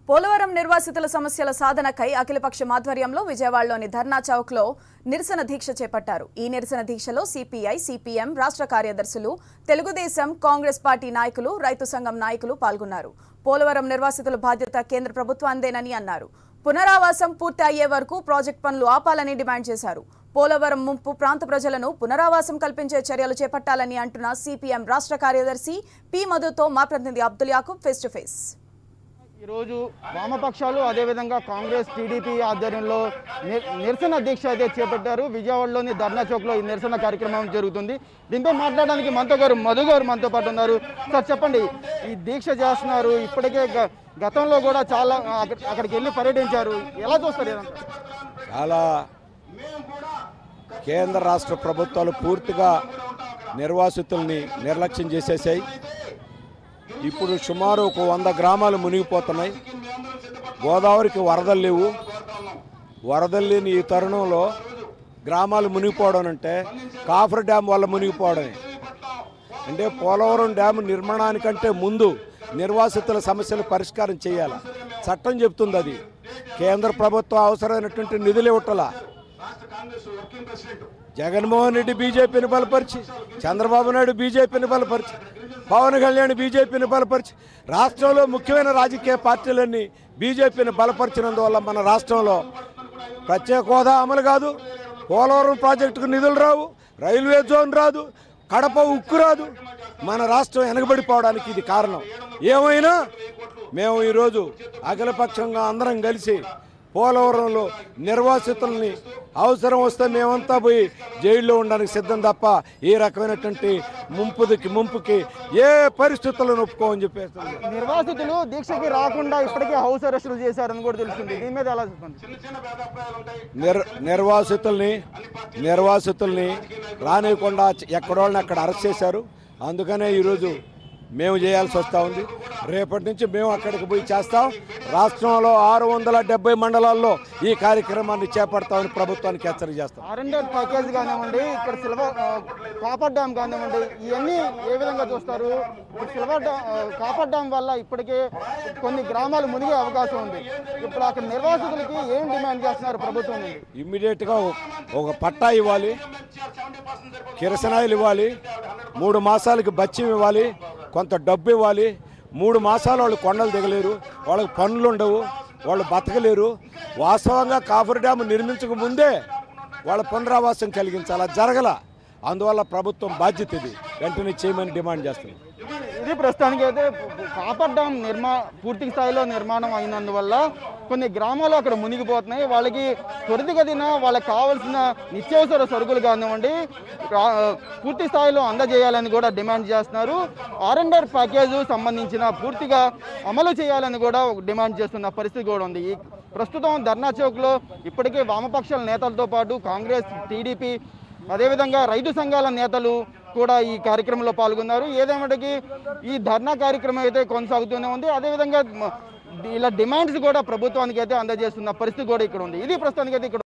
పోలవరం నిర్వాసితుల సమస్యల సాధనకై అఖిలపక్షం ఆధ్వర్యంలో విజయవాడలోని ధర్నా చౌక్ లో నిరసన దీక్ష చేపట్టారు ఈ నిరసన దీక్షలో సిపిఐ సిపిఎం రాష్ట్ర కార్యదర్శులు తెలుగుదేశం కాంగ్రెస్ పార్టీ నాయకులు రైతు సంఘం నాయకులు పాల్గొన్నారు పోలవరం నిర్వాసితుల బాధ్యత కేంద్ర ప్రభుత్వాందేనని అన్నారు పునరావాసం పూర్తి అయ్యే వరకు ప్రాజెక్ట్ పనులు ఆపాలని డిమాండ్ చేశారు పోలవరం ముంపు ప్రాంత ప్రజలను పునరావాసం కల్పించే చర్యలు చేపట్టాలని అంటున్న సిపిఎం రాష్ట్ర కార్యదర్శి పి మధుతో మా ప్రతినిధి Abdul Yakub face to face ఈరోజు వామపక్షాలు అదేవిధంగా కాంగ్రెస్ టీడీపీ ఆధ్వర్యంలో ని- నిరసన దీక్ష అయితే చేపట్టారు విజయవాడలోని ధర్నా చౌక్లో ఈ నిరసన కార్యక్రమం జరుగుతుంది దీంతో మాట్లాడడానికి మనతో గారు మధు గారు మనతో పాటు ఉన్నారు సార్ చెప్పండి ఈ దీక్ష చేస్తున్నారు ఇప్పటికే గ- గతంలో కూడా చాలా అక్కడ- అక్కడికి వెళ్ళి పర్యటించారు ఎలా చూస్తారు ఇదంతా చాలా కేంద్ర రాష్ట్ర ప్రభుత్వాలు పూర్తిగా నిర్వాసితుల్ని నిర్లక్ష్యం చేసేసాయి ఇప్పుడు సుమారు ఒక వంద గ్రామాలు మునిగిపోతున్నాయి గోదావరికి వరదలు లేవు వరదలు లేని ఈ తరుణంలో గ్రామాలు మునిగిపోవడం అంటే కాఫర్ డ్యామ్ వల్ల మునిగిపోవడమే అంటే పోలవరం డ్యామ్ నిర్మాణానికంటే ముందు నిర్వాసితుల సమస్యలు పరిష్కారం చేయాలి చట్టం చెప్తుంది అది కేంద్ర ప్రభుత్వం అవసరమైనటువంటి నిధులు ఇవ్వటలా జగన్మోహన్ రెడ్డి బీజేపీని బలపరిచి చంద్రబాబు నాయుడు బీజేపీని బలపరిచి పవన్ కళ్యాణ్ బీజేపీని బలపరిచి రాష్ట్రంలో ముఖ్యమైన రాజకీయ పార్టీలన్నీ బీజేపీని బలపరిచినందువల్ల మన రాష్ట్రంలో ప్రత్యేక హోదా అమలు కాదు పోలవరం ప్రాజెక్టుకు నిధులు రావు రైల్వే జోన్ రాదు కడప ఉక్కు రాదు మన రాష్ట్రం వెనకబడిపోవడానికి ఇది కారణం ఏమైనా మేము ఈరోజు అఖిలపక్షంగా అందరం కలిసి పోలవరంలో నిర్వాసితుల్ని అవసరం వస్తే మేమంతా పోయి జైల్లో ఉండడానికి సిద్ధం తప్ప ఈ రకమైనటువంటి ముంపుదికి ముంపుకి ఏ పరిస్థితులను ఒప్పుకోమని చెప్పేస్తుంది నిర్వాసితులు దీక్షకి రాకుండా ఇప్పటికే హౌస్ అరెస్టులు చేశారని కూడా తెలుస్తుంది దీని మీద ఎలా చూస్తుంది నిర్ నిర్వాసితుల్ని నిర్వాసితుల్ని రానివ్వకుండా ఎక్కడోళ్ళని అక్కడ అరెస్ట్ చేశారు అందుకనే ఈరోజు మేము చేయాల్సి వస్తూ ఉంది రేపటి నుంచి మేము అక్కడికి పోయి చేస్తాం రాష్ట్రంలో ఆరు వందల డెబ్బై మండలాల్లో ఈ కార్యక్రమాన్ని చేపడతామని ప్రభుత్వానికి హెచ్చరిక చేస్తాం ఆర్ఎండ్ఆర్ ప్యాకేజ్ కానివ్వండి ఇక్కడ సిల్వర్ ఆ, కాపర్ డ్యామ్ కానివ్వండి ఇవన్నీ ఏ విధంగా చూస్తారు ఇప్పుడు సిల్వర్ డ్యామ్ ఆ, కాపర్ డ్యామ్ వల్ల ఇప్పటికే కొన్ని గ్రామాలు మునిగే అవకాశం ఉంది ఇప్పుడు అక్కడ నిర్వాసితులకి ఏం డిమాండ్ చేస్తున్నారు ప్రభుత్వం నుండి ఇమ్మీడియట్గా ఒక పట్టా ఇవ్వాలి కిరసనాయిలు ఇవ్వాలి మూడు మాసాలకి బత్యం ఇవ్వాలి కొంత డబ్బు ఇవ్వాలి మూడు మాసాలు వాళ్ళు కొండలు దిగలేరు వాళ్ళకి పనులు ఉండవు వాళ్ళు బతకలేరు వాస్తవంగా కాఫర్ డ్యామ్ నిర్మించక ముందే వాళ్ళ పునరావాసం కలిగించాలి అది జరగల అందువల్ల ప్రభుత్వం బాధ్యత ఇది వెంటనే చేయమని డిమాండ్ చేస్తుంది ఇది ప్రస్తుతానికి అయితే కాపర్ డ్యామ్ నిర్మా పూర్తి స్థాయిలో నిర్మాణం అయినందువల్ల కొన్ని గ్రామాలు అక్కడ మునిగిపోతున్నాయి వాళ్ళకి త్వరితగతిన వాళ్ళకి కావాల్సిన నిత్యావసర సరుకులు కానివ్వండి రా- పూర్తి స్థాయిలో అందజేయాలని కూడా డిమాండ్ చేస్తున్నారు ఆర్ఎండ్ఆర్ ప్యాకేజ్ సంబంధించిన పూర్తిగా అమలు చేయాలని కూడా డిమాండ్ చేస్తున్న పరిస్థితి కూడా ఉంది ఈ ప్రస్తుతం ధర్నా చౌక్లో ఇప్పటికే వామపక్షాల నేతలతో పాటు కాంగ్రెస్ టీడీపీ అదేవిధంగా రైతు సంఘాల నేతలు కూడా ఈ కార్యక్రమంలో పాల్గొన్నారు ఏదేమటికి ఈ ధర్నా కార్యక్రమం అయితే కొనసాగుతూనే ఉంది అదేవిధంగా మ- ఇలా డిమాండ్స్ కూడా ప్రభుత్వానికి అయితే అందజేస్తున్న పరిస్థితి కూడా ఇక్కడ ఉంది ఇది ప్రస్తుతానికి అయితే ఇక్కడ